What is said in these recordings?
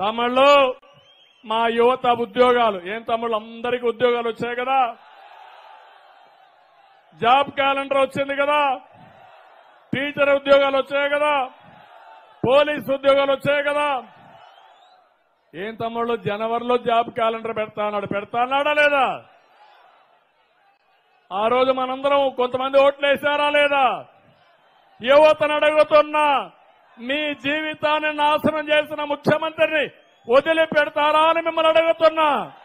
తమిళ్ళు మా యువత ఉద్యోగాలు ఏం తమ్ముళ్ళు అందరికీ ఉద్యోగాలు వచ్చాయి కదా జాబ్ క్యాలెండర్ వచ్చింది కదా టీచర్ ఉద్యోగాలు వచ్చాయి కదా పోలీస్ ఉద్యోగాలు వచ్చాయి కదా ఏం తమ్ముళ్ళు జనవరిలో జాబ్ క్యాలెండర్ పెడతా అన్నాడు పెడతా అన్నాడా లేదా ఆ రోజు మనందరం కొంతమంది ఓట్లు వేశారా లేదా యువతను అడుగుతున్నా మీ జీవితాన్ని నాశనం చేసిన ముఖ్యమంత్రిని వదిలిపెడతారా అని మిమ్మల్ని అడుగుతున్నా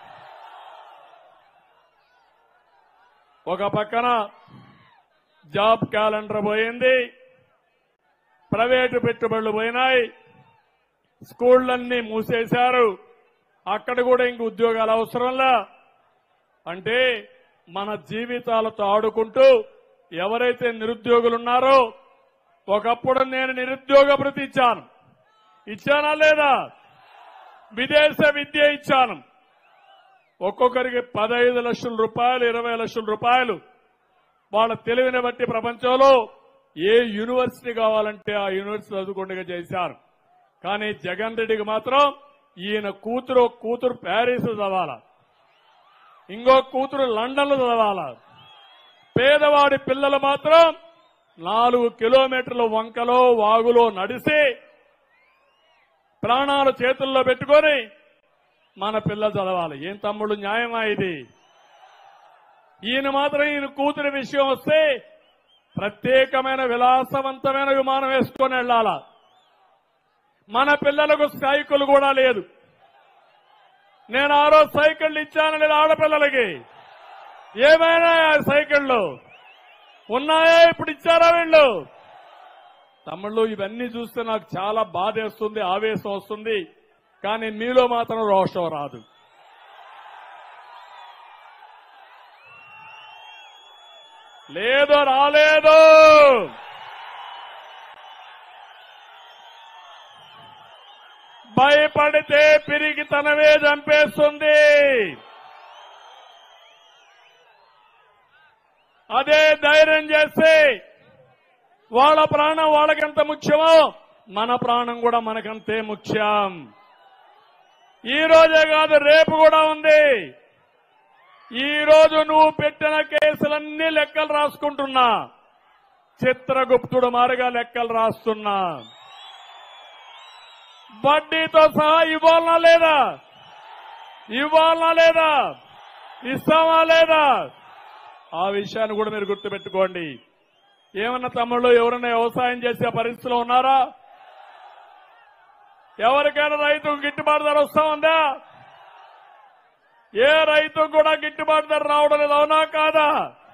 ఒక పక్కన జాబ్ క్యాలెండర్ పోయింది ప్రైవేటు పెట్టుబడులు పోయినాయి స్కూళ్లన్నీ మూసేశారు అక్కడ కూడా ఇంక ఉద్యోగాలు అవసరంలా అంటే మన జీవితాలతో ఆడుకుంటూ ఎవరైతే నిరుద్యోగులున్నారో ఒకప్పుడు నేను నిరుద్యోగ భృతి ఇచ్చాను ఇచ్చానా లేదా విదేశ విద్య ఇచ్చాను ఒక్కొక్కరికి పదహైదు లక్షల రూపాయలు ఇరవై లక్షల రూపాయలు వాళ్ళ తెలివిని బట్టి ప్రపంచంలో ఏ యూనివర్సిటీ కావాలంటే ఆ యూనివర్సిటీ చదువుకుండగా చేశారు కానీ జగన్ రెడ్డికి మాత్రం ఈయన కూతురు ఒక కూతురు ప్యారిస్ చదవాల ఇంకో కూతురు లండన్ లో చదవాల పేదవాడి పిల్లలు మాత్రం నాలుగు కిలోమీటర్ల వంకలో వాగులో నడిసి ప్రాణాలు చేతుల్లో పెట్టుకొని మన పిల్లలు చదవాలి ఏం తమ్ముడు న్యాయమా ఇది ఈయన మాత్రం ఈయన కూతురి విషయం వస్తే ప్రత్యేకమైన విలాసవంతమైన విమానం వేసుకొని వెళ్లాలా మన పిల్లలకు సైకిల్ కూడా లేదు నేను ఆ రోజు సైకిళ్ళు ఇచ్చాను లేదా ఆడపిల్లలకి ఏమైనా ఆ సైకిళ్ళు ఉన్నాయా ఇప్పుడు ఇచ్చారా వీళ్ళు తమ్ముళ్ళు ఇవన్నీ చూస్తే నాకు చాలా బాధేస్తుంది ఆవేశం వస్తుంది కానీ మీలో మాత్రం రోషం రాదు లేదు రాలేదు భయపడితే పిరిగి తనవే చంపేస్తుంది అదే ధైర్యం చేస్తే వాళ్ళ ప్రాణం వాళ్ళకెంత ముఖ్యమో మన ప్రాణం కూడా మనకంతే ముఖ్యం ఈ రోజే కాదు రేపు కూడా ఉంది ఈ రోజు నువ్వు పెట్టిన కేసులన్నీ లెక్కలు రాసుకుంటున్నా చిత్రగుప్తుడు మారుగా లెక్కలు రాస్తున్నా వడ్డీతో సహా ఇవ్వాలనా లేదా ఇవ్వాలనా లేదా ఇస్తామా లేదా ఆ విషయాన్ని కూడా మీరు గుర్తుపెట్టుకోండి ఏమన్నా తమ్ముళ్ళు ఎవరైనా వ్యవసాయం చేసే పరిస్థితిలో ఉన్నారా ఎవరికైనా రైతుకు గిట్టుబాటు ధర వస్తా ఉందా ఏ రైతు కూడా గిట్టుబాటు ధర రావడం లేదు అవునా కాదా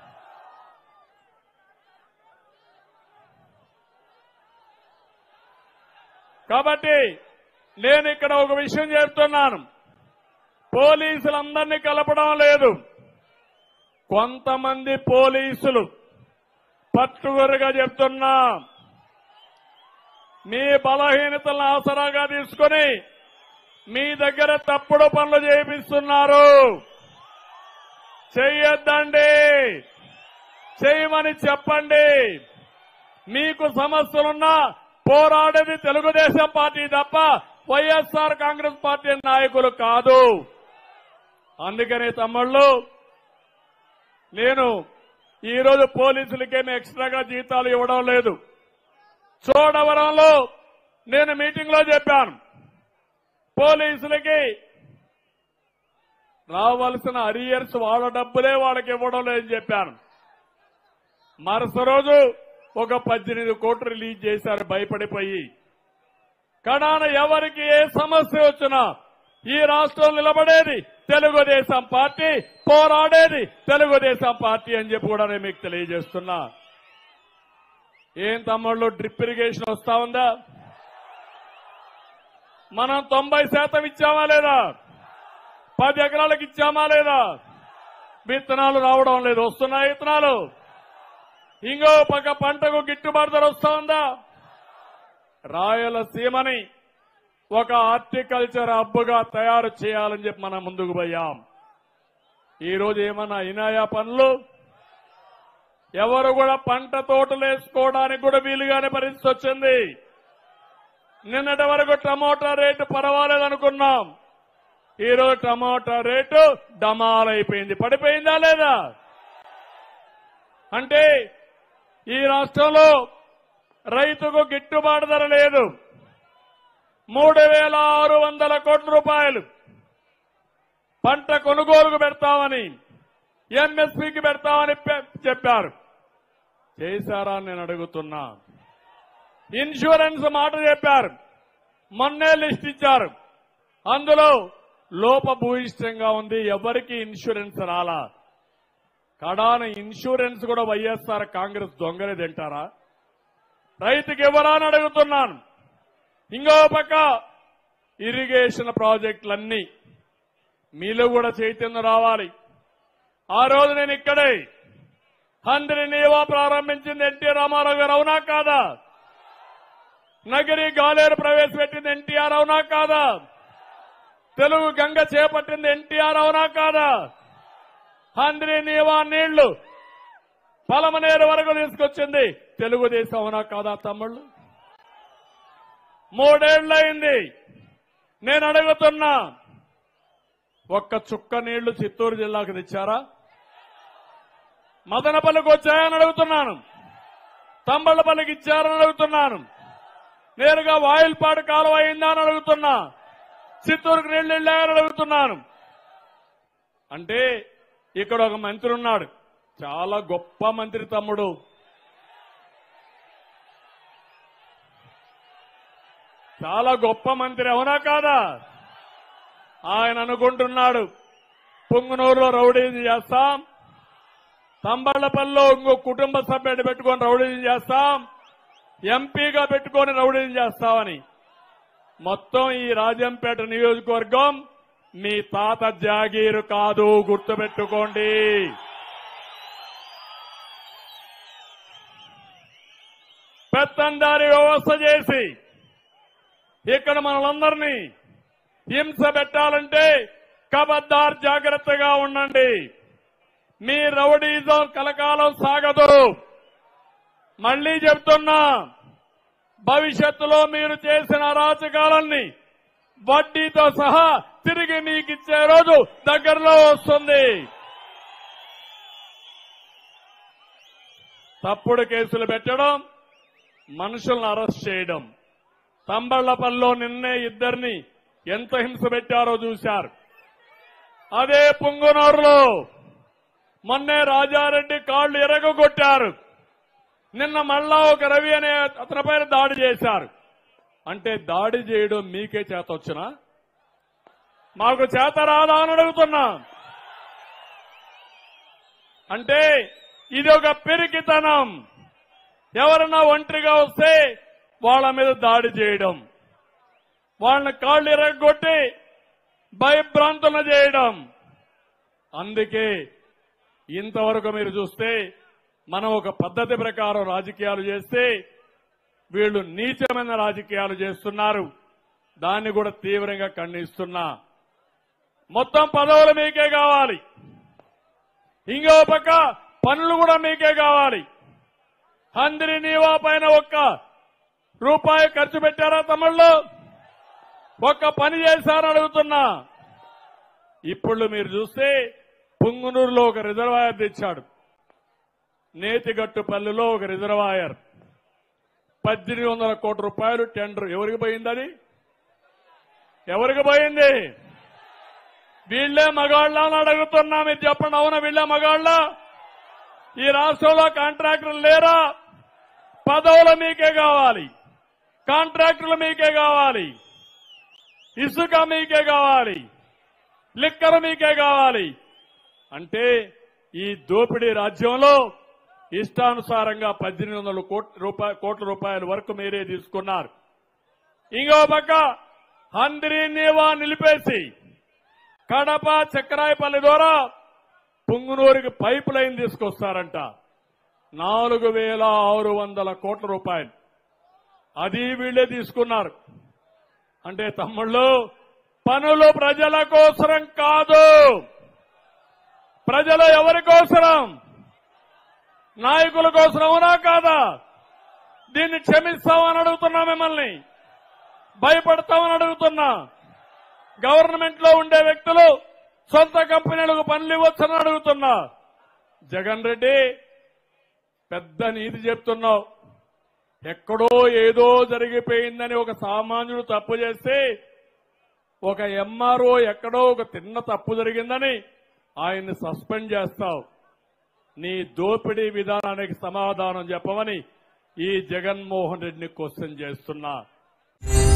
కాబట్టి నేను ఇక్కడ ఒక విషయం చెప్తున్నాను పోలీసులందరినీ కలపడం లేదు కొంతమంది పోలీసులు పట్టుగురుగా చెప్తున్నా మీ బలహీనతలను ఆసరాగా తీసుకొని మీ దగ్గర తప్పుడు పనులు చేపిస్తున్నారు చెయ్యొద్దండి చేయమని చెప్పండి మీకు సమస్యలున్నా పోరాడేది తెలుగుదేశం పార్టీ తప్ప వైఎస్ఆర్ కాంగ్రెస్ పార్టీ నాయకులు కాదు అందుకని తమ్ముళ్ళు నేను ఈ రోజు పోలీసులకేమి ఎక్స్ట్రాగా జీతాలు ఇవ్వడం లేదు చోడవరంలో నేను మీటింగ్ లో చెప్పాను పోలీసులకి రావాల్సిన అరియర్స్ వాళ్ళ డబ్బులే వాళ్ళకి ఇవ్వడం లేదని చెప్పాను మరుసటి రోజు ఒక పద్దెనిమిది కోట్లు రిలీజ్ చేశారు భయపడిపోయి కడాన ఎవరికి ఏ సమస్య వచ్చినా ఈ రాష్ట్రం నిలబడేది తెలుగుదేశం పార్టీ పోరాడేది తెలుగుదేశం పార్టీ అని చెప్పి కూడా నేను మీకు తెలియజేస్తున్నా ఏం తమ్ముళ్ళు డ్రిప్ ఇరిగేషన్ వస్తా ఉందా మనం తొంభై శాతం ఇచ్చామా లేదా పది ఎకరాలకు ఇచ్చామా లేదా విత్తనాలు రావడం లేదు వస్తున్నాయి విత్తనాలు ఇంకో పక్క పంటకు గిట్టుబాటు ధర వస్తా ఉందా రాయలసీమని ఒక హార్టికల్చర్ హబ్గా తయారు చేయాలని చెప్పి మనం ముందుకు పోయాం ఈ రోజు ఏమన్నా అయినాయా పనులు ఎవరు కూడా పంట తోటలు వేసుకోవడానికి కూడా వీలుగానే పరిస్థితి వచ్చింది నిన్నటి వరకు టమోటా రేటు పర్వాలేదనుకున్నాం ఈరోజు టమోటా రేటు డమాలైపోయింది పడిపోయిందా లేదా అంటే ఈ రాష్ట్రంలో రైతుకు గిట్టుబాటు ధర లేదు మూడు వేల ఆరు వందల కోట్ల రూపాయలు పంట కొనుగోలుకు పెడతామని ఎంఎస్పీకి పెడతామని పె- చెప్పారు చేశారా అని నేను అడుగుతున్నా ఇన్సూరెన్స్ మాట చెప్పారు మొన్నే లిస్ట్ ఇచ్చారు అందులో లోపభూయిష్టంగా ఉంది ఎవరికి ఇన్సూరెన్స్ రాలా కడాన ఇన్సూరెన్స్ కూడా వైఎస్ఆర్ కాంగ్రెస్ దొంగలే తింటారా రైతుకి ఇవ్వరా అని అడుగుతున్నాను ఇంకో పక్క ఇరిగేషన్ ప్రాజెక్టులన్నీ మీలో కూడా చైతన్యం రావాలి ఆ రోజు నేను ఇక్కడే హంద్రి నీవా ప్రారంభించింది ఎన్టీ రామారావు గారు అవునా కాదా నగరి గాలేరు ప్రవేశపెట్టింది ఎన్టీఆర్ అవునా కాదా తెలుగు గంగ చేపట్టింది ఎన్టీఆర్ అవునా కాదా హంద్రి నీవా నీళ్లు పలమనేరు వరకు తీసుకొచ్చింది తెలుగుదేశం అవునా కాదా తమ్ముళ్ళు మూడేళ్లయింది నేను అడుగుతున్నా ఒక్క చుక్క నీళ్లు చిత్తూరు జిల్లాకు తెచ్చారా మదనపల్లికి వచ్చాయని అడుగుతున్నాను తంబళ్ళపల్లికి ఇచ్చారని అడుగుతున్నాను నేరుగా వాయిల్పాడు కాలువ అయిందా అని అడుగుతున్నా చిత్తూరుకు నీళ్లు వెళ్ళాయని అడుగుతున్నాను అంటే ఇక్కడ ఒక మంత్రి ఉన్నాడు చాలా గొప్ప మంత్రి తమ్ముడు చాలా గొప్ప మంత్రి అవునా కాదా ఆయన అనుకుంటున్నాడు పొంగునూరులో రౌడీజం చేస్తాం తంబళ్లపల్లిలో ఇంకో కుటుంబ సభ్యుడు పెట్టుకొని రౌడీజం చేస్తాం ఎంపీగా పెట్టుకొని రౌడీజం చేస్తామని మొత్తం ఈ రాజంపేట నియోజకవర్గం మీ తాత జాగీరు కాదు గుర్తుపెట్టుకోండి పెత్తందారి వ్యవస్థ చేసి ఇక్కడ మనలందరినీ హింస పెట్టాలంటే కబద్దార్ జాగ్రత్తగా ఉండండి మీ రౌడీజం కలకాలం సాగదు మళ్లీ చెప్తున్నా భవిష్యత్తులో మీరు చేసిన అరాచకాలన్నీ వడ్డీతో సహా తిరిగి మీకు ఇచ్చే రోజు దగ్గరలో వస్తుంది తప్పుడు కేసులు పెట్టడం మనుషులను అరెస్ట్ చేయడం తంబళ్లపల్లిలో నిన్నే ఇద్దరిని ఎంత హింస పెట్టారో చూశారు అదే పుంగునూరులో మొన్నే రాజారెడ్డి కాళ్లు ఎరగొట్టారు నిన్న మళ్ళా ఒక రవి అనే అతనిపైన దాడి చేశారు అంటే దాడి చేయడం మీకే చేత వచ్చినా మాకు చేత రాదా అని అడుగుతున్నా అంటే ఇది ఒక పెరిగితనం ఎవరన్నా ఒంటరిగా వస్తే వాళ్ళ మీద దాడి చేయడం వాళ్ళని కాళ్ళు ఎరగొట్టి భయభ్రాంతులను చేయడం అందుకే ఇంతవరకు మీరు చూస్తే మనం ఒక పద్ధతి ప్రకారం రాజకీయాలు చేస్తే వీళ్ళు నీచమైన రాజకీయాలు చేస్తున్నారు దాన్ని కూడా తీవ్రంగా ఖండిస్తున్నా మొత్తం పదవులు మీకే కావాలి ఇంకో పక్క పనులు కూడా మీకే కావాలి హంద్రి నీవా పైన ఒక్క రూపాయి ఖర్చు పెట్టారా తమిళ్ళు ఒక్క పని చేశారని అడుగుతున్నా ఇప్పుడు మీరు చూస్తే పుంగునూరులో ఒక రిజర్వాయర్ తెచ్చాడు నేతిగట్టుపల్లిలో ఒక రిజర్వాయర్ పద్దెనిమిది వందల కోట్ల రూపాయలు టెండర్ ఎవరికి పోయిందని ఎవరికి పోయింది వీళ్లే మగాళ్ళ అని అడుగుతున్నా మీరు చెప్పండి అవునా వీళ్లే మగాళ్ళ ఈ రాష్ట్రంలో కాంట్రాక్టర్లు లేరా పదవులు మీకే కావాలి కాంట్రాక్టర్లు మీకే కావాలి ఇసుక మీకే కావాలి లిక్కర్ మీకే కావాలి అంటే ఈ దోపిడీ రాజ్యంలో ఇష్టానుసారంగా పద్దెనిమిది వందల కోట్ల రూపాయ కోట్ల రూపాయల వరకు మీరే తీసుకున్నారు ఇంకో పక్క హంద్రి నీవా నిలిపేసి కడప చక్రాయపల్లి ద్వారా పుంగునూరుకి పైప్ లైన్ తీసుకొస్తారంట నాలుగు వేల ఆరు వందల కోట్ల రూపాయలు అది వీళ్ళే తీసుకున్నారు అంటే తమ్ముళ్ళు పనులు ప్రజల కోసరం కాదు ప్రజలు ఎవరి కోసరం నాయకుల కోసరం అవునా కాదా దీన్ని క్షమిస్తామని అడుగుతున్నా మిమ్మల్ని భయపడతామని అడుగుతున్నా గవర్నమెంట్ లో ఉండే వ్యక్తులు సొంత కంపెనీలకు పనులు ఇవ్వచ్చని అడుగుతున్నా జగన్ రెడ్డి పెద్ద నీతి చెప్తున్నావు ఎక్కడో ఏదో జరిగిపోయిందని ఒక సామాన్యుడు తప్పు చేస్తే ఒక ఎంఆర్ఓ ఎక్కడో ఒక తిన్న తప్పు జరిగిందని ఆయన్ని సస్పెండ్ చేస్తావు నీ దోపిడీ విధానానికి సమాధానం చెప్పమని ఈ జగన్మోహన్ రెడ్డిని క్వశ్చన్ చేస్తున్నా